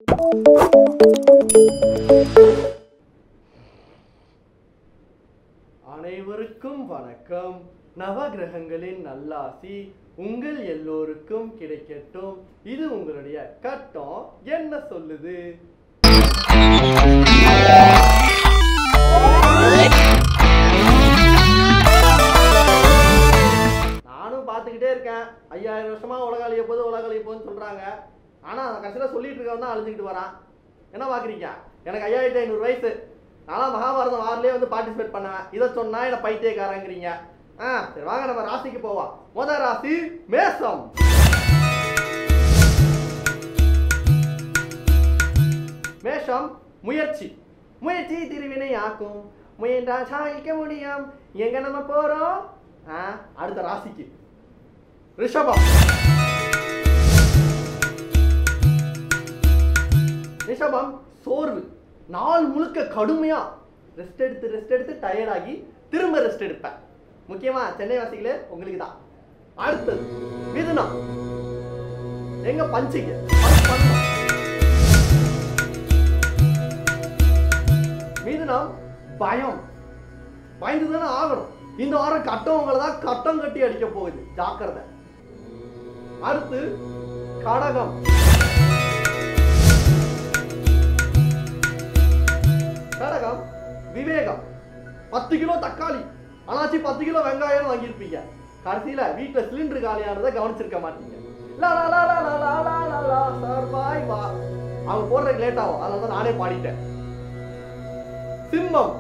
அனைவருக்கும் வணக்கம் நவகிரகங்களின் நல்லாசி உங்கள் எல்லோருக்கும் கிடைக்கட்டும் இது உங்களுடைய கட்டம் என்ன சொல்லுது நானும் பார்த்துக்கிட்டே இருக்கேன் ஐயாயிரம் வருஷமா உலக அழிய போது உலக அழிய போகுதுன்னு சொல்றாங்க ஆனா அந்த கடைசியில் சொல்லிட்டு இருக்கவன் தான் அழிஞ்சுக்கிட்டு வரான் என்ன பார்க்குறீங்க எனக்கு ஐயாயிரத்தி ஐநூறு வயசு நான்லாம் மகாபாரதம் ஆறுலேயே வந்து பார்ட்டிசிபேட் பண்ணேன் இதை சொன்னா என்ன பைத்தியக்காரங்கிறீங்க ஆ சரி வாங்க நம்ம ராசிக்கு போவோம் முத ராசி மேசம் மேஷம் முயற்சி முயற்சி திருவினை ஆக்கும் முயன்றா சாதிக்க முடியும் எங்க நம்ம போறோம் ஆ, அடுத்த ராசிக்கு ரிஷபம் ரிஷபம் சோர்வு நாள் முழுக்க கடுமையா ரெஸ்ட் எடுத்து ரெஸ்ட் எடுத்து டயர்ட் ஆகி திரும்ப ரெஸ்ட் எடுப்பேன் முக்கியமா சென்னை வாசிகளே உங்களுக்கு தான் அடுத்தது மிதுனம் எங்க பஞ்சிங்க மிதுனம் பயம் பயந்து தானே ஆகணும் இந்த வாரம் கட்டவங்களை தான் கட்டம் கட்டி அடிக்க போகுது ஜாக்கிரதை அடுத்து கடகம் கடகம் விவேகம் பத்து கிலோ தக்காளி ஆனாச்சு பத்து கிலோ வெங்காயம் வாங்கியிருப்பீங்க கடைசியில வீட்டுல சிலிண்டர் காலியானதை கவனிச்சிருக்க மாட்டீங்க லா லா லா லா லா லா லா லா லா சர்வாய் வா அவங்க போடுறதுக்கு லேட் ஆகும் அதனால தான் நானே பாடிட்டேன் சிம்மம்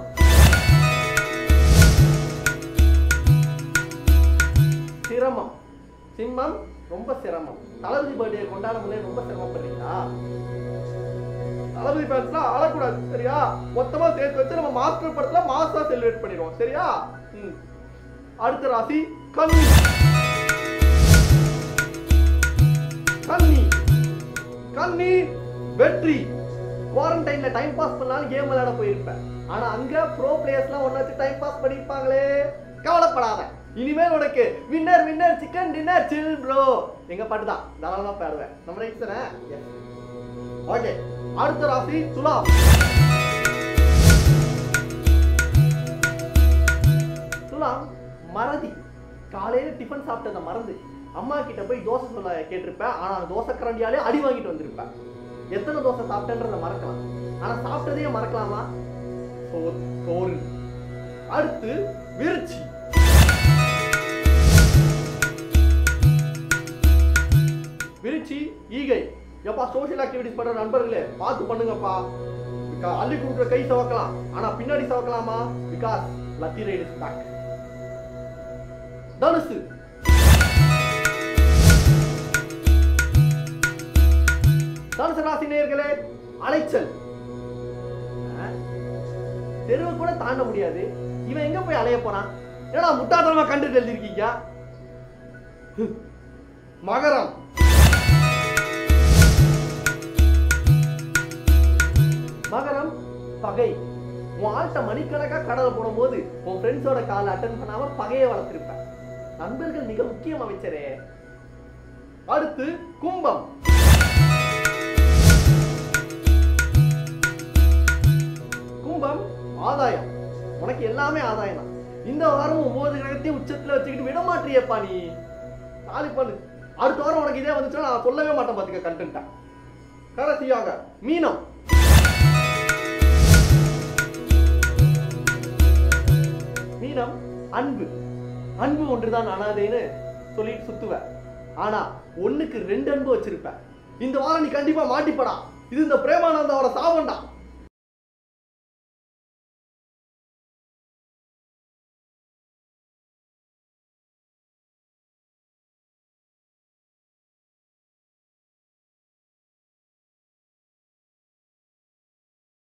சிரமம் சிம்மம் ரொம்ப சிரமம் தளபதி பர்த்டே கொண்டாட முடியல ரொம்ப சிரமப்படுறீங்களா தளபதி ஃபேன்ஸ்லாம் ஆளக்கூடாது சரியா மொத்தமா சேர்த்து வச்சு நம்ம மாஸ்டர் படத்துல மாசா செலிப்ரேட் பண்ணிடுவோம் சரியா ம். அடுத்த ராசி கன்னி கன்னி கன்னி வெற்றி குவாரண்டைன்ல டைம் பாஸ் பண்ணாலும் கேம் விளையாட போயிருப்பேன் ஆனா அங்க ப்ரோ பிளேயர்ஸ்லாம் ஒண்ணா வச்சு டைம் பாஸ் பண்ணிருப்பாங்களே கவலைப்படாத இனிமேல் உனக்கு winner winner chicken dinner chill bro எங்க பாட்டு தான் தாராளமா பாடுவேன் நம்ம ரைட் தானே Yes. ஓகே அடுத்த ராசி துலாம் துலாம் மறதி காலையில டிஃபன் சாப்பிட்டதை மறந்து அம்மா கிட்ட போய் தோசை சொல்ல கேட்டிருப்பேன் ஆனா அந்த தோசை கரண்டியாலே அடி வாங்கிட்டு வந்திருப்பேன் எத்தனை தோசை சாப்பிட்டேன்றத மறக்கலாம் ஆனா சாப்பிட்டதையே மறக்கலாமா சோறு சோறு அடுத்து விருச்சி விருச்சி ஈகை எப்பா சோஷியல் ஆக்டிவிட்டிஸ் பண்ற நண்பர்களே பார்த்து பண்ணுங்கப்பா பிகா- அள்ளி கொடுக்குற கை சவக்கலாம் ஆனா பின்னாடி சவக்கலாமா because lathi right is back தனுசு தனுசு ராசி நேயர்களே அலைச்சல் ஆ? தெருவை கூட தாண்ட முடியாது இவன் எங்க போய் அலைய போறான் ஏன்னா முட்டாத்தனமா கண்டு எழுதிருக்கீங்க மகரம் மகரம் பகை உன் ஆள்கிட்ட மணிக்கணக்கா கடலை போடும்போது உன் ஃப்ரெண்ட்ஸோட காலை அட்டன் பண்ணாம பகையை வளர்த்திருப்ப நண்பர்கள் மிக முக்கியம் அமைச்சரே அடுத்து கும்பம் கும்பம் ஆதாயம் உனக்கு எல்லாமே ஆதாயம் தான் இந்த வாரம் ஒன்பது கிரகத்தையும் உச்சத்துல வச்சுக்கிட்டு விட மாட்டியப்பா நீ நாளை பண்ணு அடுத்த வாரம் உனக்கு இதே வந்துச்சுன்னா நான் சொல்லவே மாட்டேன் பாத்துக்க கண்டென்ட்டா கடைசியாக மீனம் மீனம் அன்பு அன்பு ஒன்றுதான் அனாதைன்னு சொல்லிட்டு சுத்துவ ஆனா ஒண்ணுக்கு ரெண்டு அன்பு வச்சிருப்ப இந்த வாரம் நீ கண்டிப்பா மாட்டிப்படா இது இந்த பிரேமானந்தாவோட சாபம்டா